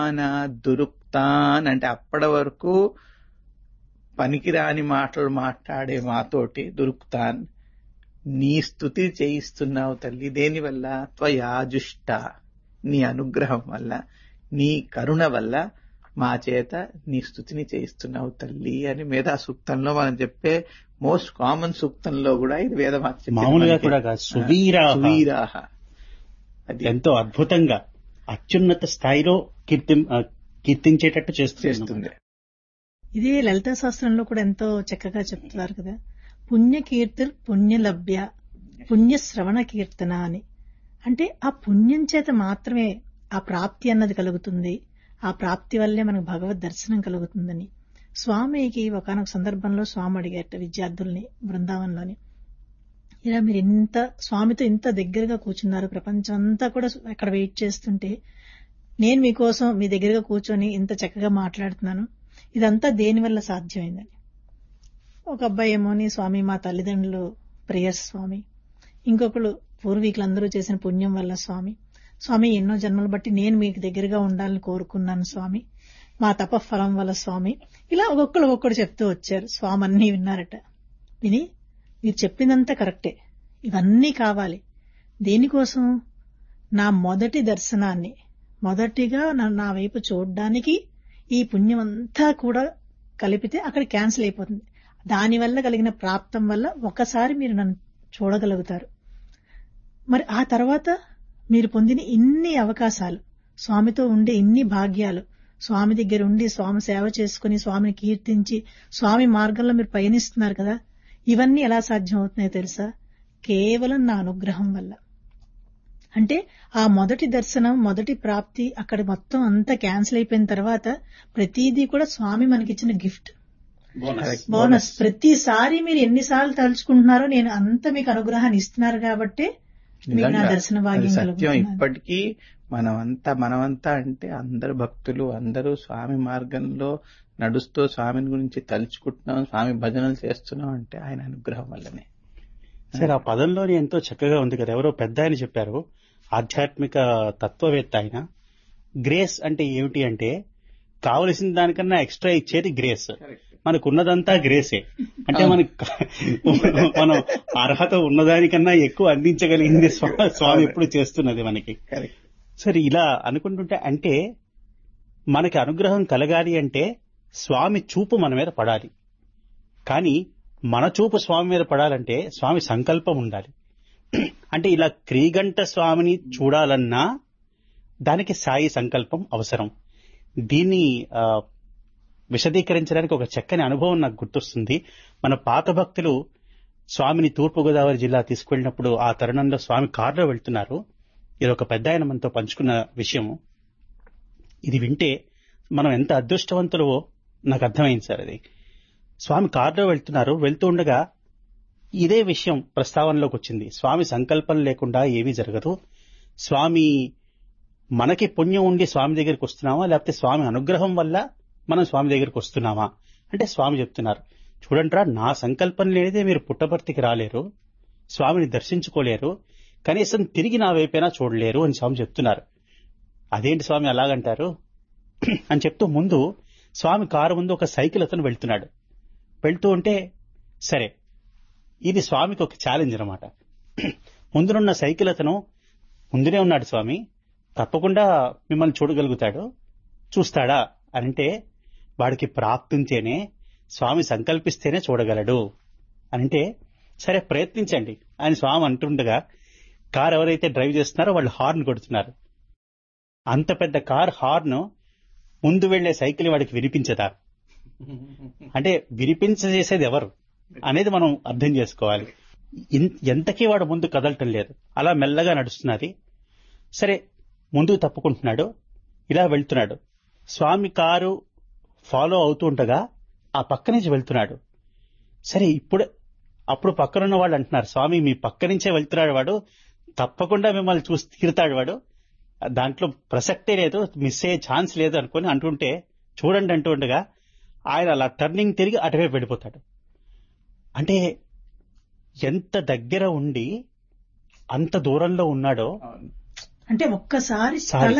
దురుక్తాన్ అంటే అప్పటి వరకు పనికిరాని మాటలు మాట్లాడే మాతోటి దురుక్తాన్ నీ స్థుతి చేయిస్తున్నావు తల్లి దేనివల్ల త్వయాజుష్ట నీ అనుగ్రహం వల్ల నీ కరుణ వల్ల మా చేత నీ స్థుతిని చేయిస్తున్నావు తల్లి అని మేధా సూక్తంలో మనం చెప్పే మోస్ట్ కామన్ సూక్తంలో కూడా ఇది వేదమాత మామూలుగా కూడా కాదు సువీరా సువీరాహ అది ఎంతో అద్భుతంగా అత్యున్నత స్థాయిలో కీర్తి ఆ, కీర్తించేటట్టు చేస్తుంది చేస్తుంది ఇది లలితా శాస్త్రంలో కూడా ఎంతో చక్కగా చెప్తున్నారు కదా పుణ్య కీర్తిర్ పుణ్యలభ్య పుణ్య శ్రవణ కీర్తన అని అంటే ఆ పుణ్యం చేత మాత్రమే ఆ ప్రాప్తి అన్నది కలుగుతుంది ఆ ప్రాప్తి వల్లే మనకు భగవద్ దర్శనం కలుగుతుందని స్వామికి ఒకనొక సందర్భంలో స్వామి అడిగారట విద్యార్థుల్ని బృందావనంలోని ఇలా మీరు ఇంత స్వామితో ఇంత దగ్గరగా కూర్చున్నారు ప్రపంచం అంతా కూడా అక్కడ వెయిట్ చేస్తుంటే నేను మీకోసం మీ దగ్గరగా కూర్చొని ఇంత చక్కగా మాట్లాడుతున్నాను ఇదంతా దేని వల్ల సాధ్యమైందని ఒక అబ్బాయి ఏమోని స్వామి మా తల్లిదండ్రులు ప్రేయర్స్ స్వామి ఇంకొకరు పూర్వీకులందరూ చేసిన పుణ్యం వల్ల స్వామి స్వామి ఎన్నో జన్మలు బట్టి నేను మీకు దగ్గరగా ఉండాలని కోరుకున్నాను స్వామి మా తప ఫలం వల్ల స్వామి ఇలా ఒక్కొక్కరు ఒక్కొక్కడు చెప్తూ వచ్చారు స్వామి అన్నీ విన్నారట విని మీరు చెప్పిందంతా కరెక్టే ఇవన్నీ కావాలి దేనికోసం నా మొదటి దర్శనాన్ని మొదటిగా నా- నా వైపు చూడడానికి ఈ పుణ్యం అంతా కూడా కలిపితే అక్కడ క్యాన్సిల్ అయిపోతుంది దానివల్ల కలిగిన ప్రాప్తం వల్ల ఒకసారి మీరు నన్ను చూడగలుగుతారు మరి ఆ తర్వాత మీరు పొందిన ఇన్ని అవకాశాలు స్వామితో ఉండే ఇన్ని భాగ్యాలు స్వామి దగ్గర ఉండి స్వామి సేవ చేసుకుని స్వామిని కీర్తించి స్వామి మార్గంలో మీరు పయనిస్తున్నారు కదా ఇవన్నీ ఎలా సాధ్యం అవుతున్నాయో తెలుసా కేవలం నా అనుగ్రహం వల్ల అంటే ఆ మొదటి దర్శనం మొదటి ప్రాప్తి అక్కడ మొత్తం అంతా క్యాన్సిల్ అయిపోయిన తర్వాత ప్రతిదీ కూడా స్వామి మనకిచ్చిన గిఫ్ట్ Correct. బోనస్ ప్రతిసారి మీరు ఎన్నిసార్లు తలుచుకుంటున్నారో నేను అంత మీకు అనుగ్రహాన్ని ఇస్తున్నారు కాబట్టి మీకు నా నిజంగా. దర్శన అది భాగ్యం సత్యం కలుగుతుంది ఇప్పటికీ మనమంతా మనమంతా అంటే అందరు భక్తులు అందరూ స్వామి మార్గంలో నడుస్తూ స్వామిని గురించి తలుచుకుంటున్నాం స్వామి భజనలు చేస్తున్నాం అంటే ఆయన అనుగ్రహం వల్లనే సరే ఆ పదంలోని ఎంతో చక్కగా ఉంది కదా ఎవరో పెద్ద ఆయన చెప్పారు ఆధ్యాత్మిక తత్వవేత్త ఆయన గ్రేస్ అంటే ఏమిటి అంటే కావలసిన దానికన్నా ఎక్స్ట్రా ఇచ్చేది గ్రేస్ మనకున్నదంతా గ్రేసే అంటే మనకి మనం అర్హత ఉన్నదానికన్నా ఎక్కువ అందించగలిగింది స్వా- స్వామి ఎప్పుడు చేస్తున్నది మనకి కరెక్ట్ సరే ఇలా అనుకుంటుంటే అంటే మనకి అనుగ్రహం కలగాలి అంటే స్వామి చూపు మన మీద పడాలి కానీ మన చూపు స్వామి మీద పడాలంటే స్వామి సంకల్పం ఉండాలి అంటే ఇలా క్రీగంట స్వామిని చూడాలన్నా దానికి సాయి సంకల్పం అవసరం దీన్ని ఆ, విశదీకరించడానికి ఒక చక్కని అనుభవం నాకు గుర్తొస్తుంది మన పాత భక్తులు స్వామిని తూర్పుగోదావరి జిల్లా తీసుకెళ్ళినప్పుడు ఆ తరుణంలో స్వామి కారులో వెళ్తున్నారు ఇది ఒక పెద్ద ఆయన మనతో పంచుకున్న విషయం ఇది వింటే మనం ఎంత అదృష్టవంతులో నాకు అర్థమైంది సార్ అది స్వామి కారులో వెళ్తున్నారు వెళ్తూ ఉండగా ఇదే విషయం ప్రస్తావనలోకి వచ్చింది స్వామి సంకల్పం లేకుండా ఏమీ జరగదు స్వామి మనకి పుణ్యం ఉండి స్వామి దగ్గరికి వస్తున్నామా లేకపోతే స్వామి అనుగ్రహం వల్ల మనం స్వామి దగ్గరికి వస్తున్నామా అంటే స్వామి చెప్తున్నారు చూడండిరా నా సంకల్పం లేనిదే మీరు పుట్టపర్తికి రాలేరు స్వామిని దర్శించుకోలేరు కనీసం తిరిగి నా వైపైనా చూడలేరు అని స్వామి చెప్తున్నారు అదేంటి స్వామి అలాగంటారు అని చెప్తూ ముందు స్వామి కారు ముందు ఒక సైకిల్ అతను వెళ్తున్నాడు వెళ్తూ ఉంటే సరే ఇది స్వామికి ఒక ఛాలెంజ్ అనమాట ముందునున్న సైకిల్ అతను ముందునే ఉన్నాడు స్వామి తప్పకుండా మిమ్మల్ని చూడగలుగుతాడు చూస్తాడా అంటే వాడికి ప్రాప్తించేనే స్వామి సంకల్పిస్తేనే చూడగలడు అంటే సరే ప్రయత్నించండి అని స్వామి అంటుండగా కార్ ఎవరైతే డ్రైవ్ చేస్తున్నారో వాళ్ళు హార్న్ కొడుతున్నారు అంత పెద్ద కార్ హార్న్ ముందు వెళ్లే సైకిల్ వాడికి వినిపించదా అంటే వినిపించేసేది ఎవరు అనేది మనం అర్థం చేసుకోవాలి ఇన్- ఎంతకీ వాడు ముందు కదలటం లేదు అలా మెల్లగా నడుస్తున్నది సరే ముందుకు తప్పుకుంటున్నాడు ఇలా వెళ్తున్నాడు స్వామి కారు ఫాలో అవుతూ ఉండగా ఆ పక్క నుంచి వెళ్తున్నాడు సరే ఇప్పుడు అప్పుడు పక్కనున్న వాళ్ళు అంటున్నారు స్వామి మీ పక్క నుంచే వెళ్తున్నాడు వాడు తప్పకుండా మిమ్మల్ని చూసి తీరుతాడు వాడు దాంట్లో ప్రసక్తే లేదు మిస్ అయ్యే ఛాన్స్ లేదు అనుకొని అంటుంటే చూడండి అంటూ ఉండగా ఆయన అలా టర్నింగ్ తిరిగి అటువైపు వెళ్ళిపోతాడు అంటే ఎంత దగ్గర ఉండి అంత దూరంలో ఉన్నాడో అంటే ఒక్కసారి సారి. తల